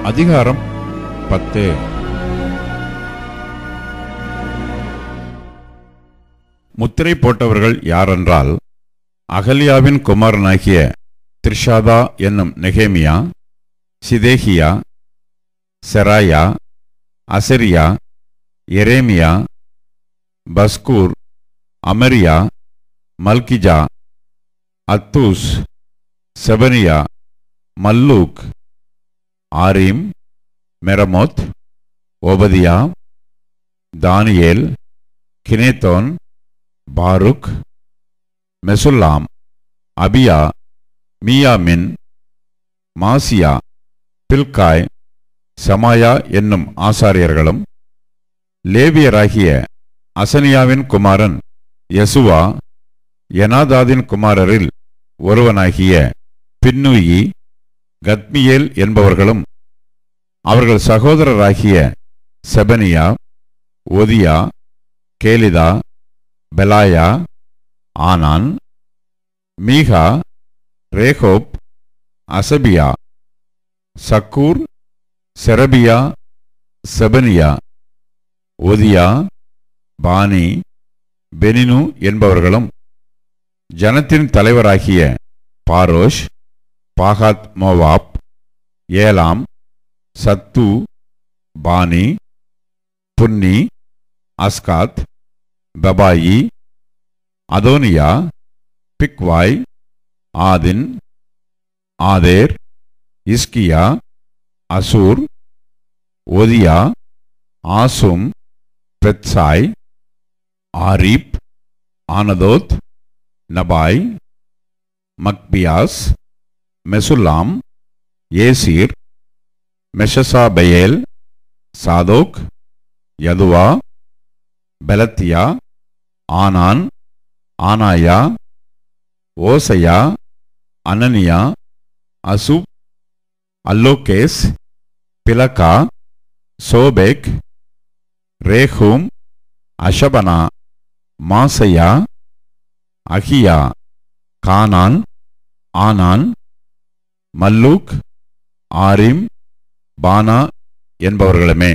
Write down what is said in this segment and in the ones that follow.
அதிகாரம் பத்து முத்திரை போட்டவர்கள் யாரென்றால் அகலியாவின் குமாரனாகிய திர்ஷாதா என்னும் நெகேமியா சிதேகியா செராயா அசரியா எரேமியா பஸ்கூர் அமரியா மல்கிஜா அத்தூஸ் செபனியா மல்லூக் ஆரீம் மெரமோத் ஓபதியா தானியேல் கினேத்தோன் பாருக் மெசுல்லாம் அபியா மீயாமின் மாசியா பில்காய் சமாயா என்னும் ஆசாரியர்களும் லேவியராகிய அசனியாவின் குமாரன் யசுவா எனாதாதின் குமாரரில் ஒருவனாகிய பின்னுயி கத்மியேல் என்பவர்களும் அவர்கள் சகோதரராகிய செபனியா ஒதியா கேலிதா பெலாயா ஆனான் மீகா ரேகோப் அசபியா சக்கூர் செரபியா செபனியா ஒதியா பானி பெனினு என்பவர்களும் ஜனத்தின் தலைவராகிய பாரோஷ் பாகாத் மோவாப் ஏலாம் சத்து பானி புன்னி அஸ்காத் பபாயி அதோனியா பிக்வாய் ஆதின் ஆதேர் இஸ்கியா அசூர் ஒதியா ஆசும் பெத்சாய் ஆரிப் ஆனதோத் நபாய் மக்பியாஸ் மெசுல்லாம் ஏசீர் மெஷசாபெயேல் சாதோக் யதுவா பெலத்தியா ஆனான் ஆனாயா ஓசையா அனனியா அசுப் அல்லோகேஸ் பிலகா சோபேக் ரேஹூம் அஷபனா மாசையா அகியா கானான் ஆனான் மல்லூக் ஆரிம் பானா என்பவர்களுமே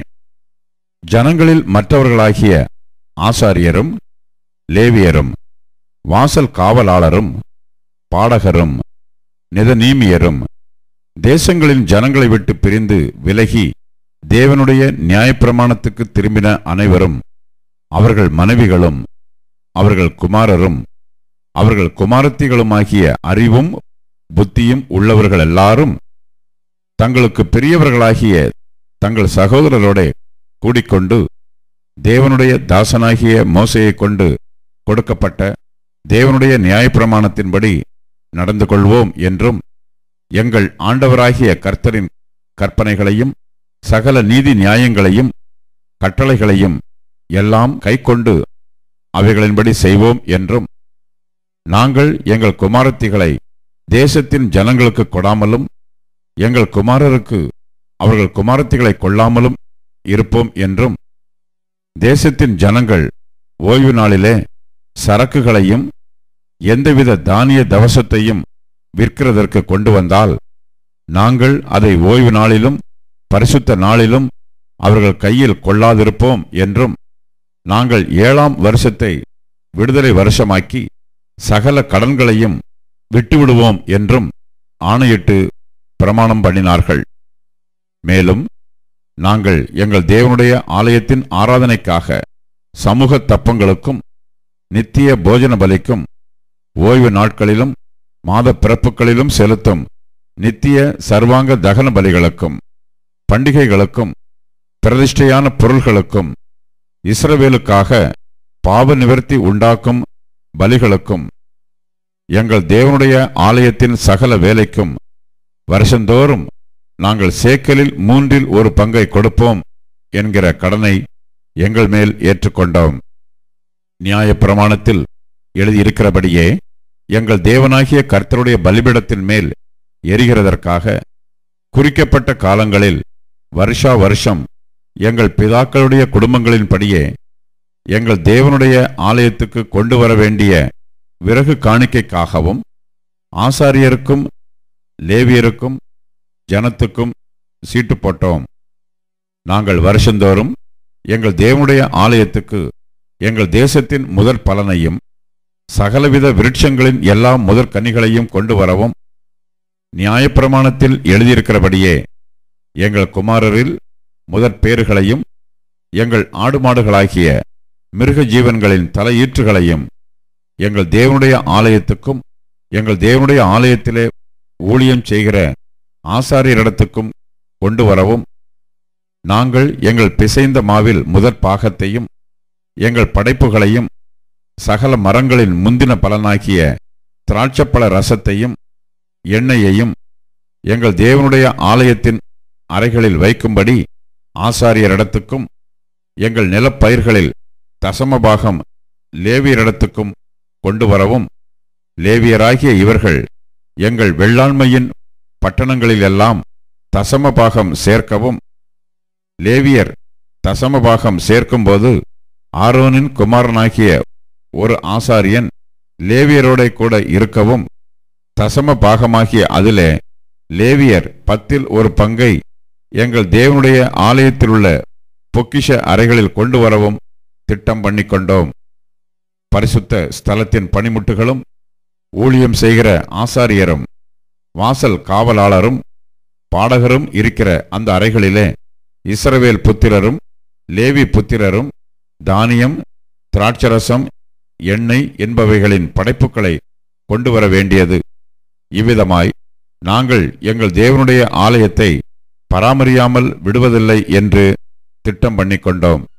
ஜனங்களில் மற்றவர்களாகிய ஆசாரியரும் லேவியரும் வாசல் காவலாளரும் பாடகரும் நிதநீமியரும் தேசங்களின் ஜனங்களை விட்டு பிரிந்து விலகி தேவனுடைய நியாயப்பிரமாணத்துக்கு திரும்பின அனைவரும் அவர்கள் மனைவிகளும் அவர்கள் குமாரரும் அவர்கள் குமாரத்திகளுமாகிய அறிவும் புத்தியும் உள்ளவர்கள் எல்லாரும் தங்களுக்கு பெரியவர்களாகிய தங்கள் சகோதரரோட கூடிக்கொண்டு தேவனுடைய தாசனாகிய மோசையைக் கொண்டு கொடுக்கப்பட்ட தேவனுடைய நியாயப்பிரமாணத்தின்படி நடந்து கொள்வோம் என்றும் எங்கள் ஆண்டவராகிய கர்த்தரின் கற்பனைகளையும் சகல நீதி நியாயங்களையும் கட்டளைகளையும் எல்லாம் கைக்கொண்டு அவைகளின்படி செய்வோம் என்றும் நாங்கள் எங்கள் குமாரத்திகளை தேசத்தின் ஜனங்களுக்கு கொடாமலும் எங்கள் குமாரருக்கு அவர்கள் குமாரத்திகளை கொள்ளாமலும் இருப்போம் என்றும் தேசத்தின் ஜனங்கள் ஓய்வு நாளிலே சரக்குகளையும் எந்தவித தானிய தவசத்தையும் விற்கிறதற்கு கொண்டு வந்தால் நாங்கள் அதை ஓய்வு நாளிலும் பரிசுத்த நாளிலும் அவர்கள் கையில் கொள்ளாதிருப்போம் என்றும் நாங்கள் ஏழாம் வருஷத்தை விடுதலை வருஷமாக்கி சகல கடன்களையும் விட்டுவிடுவோம் என்றும் ஆணையிட்டு பிரமாணம் பண்ணினார்கள் மேலும் நாங்கள் எங்கள் தேவனுடைய ஆலயத்தின் ஆராதனைக்காக சமூக தப்பங்களுக்கும் நித்திய போஜன பலிக்கும் ஓய்வு நாட்களிலும் மாத பிறப்புகளிலும் செலுத்தும் நித்திய சர்வாங்க தகன பலிகளுக்கும் பண்டிகைகளுக்கும் பிரதிஷ்டையான பொருள்களுக்கும் இஸ்ரவேலுக்காக பாவ நிவர்த்தி உண்டாக்கும் பலிகளுக்கும் எங்கள் தேவனுடைய ஆலயத்தின் சகல வேலைக்கும் வருஷந்தோறும் நாங்கள் சேக்கலில் மூன்றில் ஒரு பங்கை கொடுப்போம் என்கிற கடனை எங்கள் மேல் ஏற்றுக்கொண்டோம் நியாயப்பிரமாணத்தில் எழுதியிருக்கிறபடியே எங்கள் தேவனாகிய கர்த்தருடைய பலிபிடத்தின் மேல் எரிகிறதற்காக குறிக்கப்பட்ட காலங்களில் வருஷா வருஷம் எங்கள் பிதாக்களுடைய குடும்பங்களின்படியே எங்கள் தேவனுடைய ஆலயத்துக்கு கொண்டு வர வேண்டிய விறகு காணிக்கைக்காகவும் ஆசாரியருக்கும் லேவியருக்கும் ஜனத்துக்கும் சீட்டு போட்டோம் நாங்கள் வருஷந்தோறும் எங்கள் தேவனுடைய ஆலயத்துக்கு எங்கள் தேசத்தின் முதற் பலனையும் சகலவித விருட்சங்களின் எல்லா முதற் கனிகளையும் கொண்டு வரவும் நியாயப்பிரமாணத்தில் எழுதியிருக்கிறபடியே எங்கள் குமாரரில் முதற் பேறுகளையும் எங்கள் ஆடு மாடுகளாகிய மிருக ஜீவன்களின் தலையீற்றுகளையும் எங்கள் தேவனுடைய ஆலயத்துக்கும் எங்கள் தேவனுடைய ஆலயத்திலே ஊழியம் செய்கிற ஆசாரியரிடத்துக்கும் கொண்டு வரவும் நாங்கள் எங்கள் பிசைந்த மாவில் முதற் பாகத்தையும் எங்கள் படைப்புகளையும் சகல மரங்களின் முந்தின பலனாகிய திராட்சப்பழ ரசத்தையும் எண்ணெயையும் எங்கள் தேவனுடைய ஆலயத்தின் அறைகளில் வைக்கும்படி ஆசாரியரிடத்துக்கும் எங்கள் நிலப்பயிர்களில் தசமபாகம் லேவியரிடத்துக்கும் கொண்டு வரவும் லேவியராகிய இவர்கள் எங்கள் வெள்ளாண்மையின் பட்டணங்களிலெல்லாம் தசமபாகம் சேர்க்கவும் லேவியர் தசமபாகம் சேர்க்கும்போது ஆரோனின் குமாரனாகிய ஒரு ஆசாரியன் லேவியரோட கூட இருக்கவும் தசம பாகமாகிய அதிலே லேவியர் பத்தில் ஒரு பங்கை எங்கள் தேவனுடைய ஆலயத்திலுள்ள பொக்கிஷ அறைகளில் கொண்டு வரவும் திட்டம் பண்ணிக்கொண்டோம் பரிசுத்த ஸ்தலத்தின் பணிமுட்டுகளும் ஊழியம் செய்கிற ஆசாரியரும் வாசல் காவலாளரும் பாடகரும் இருக்கிற அந்த அறைகளிலே இஸ்ரவேல் புத்திரரும் லேவி புத்திரரும் தானியம் திராட்சரசம் எண்ணெய் என்பவைகளின் படைப்புகளை கொண்டு வர வேண்டியது இவ்விதமாய் நாங்கள் எங்கள் தேவனுடைய ஆலயத்தை பராமரியாமல் விடுவதில்லை என்று திட்டம் பண்ணிக்கொண்டோம்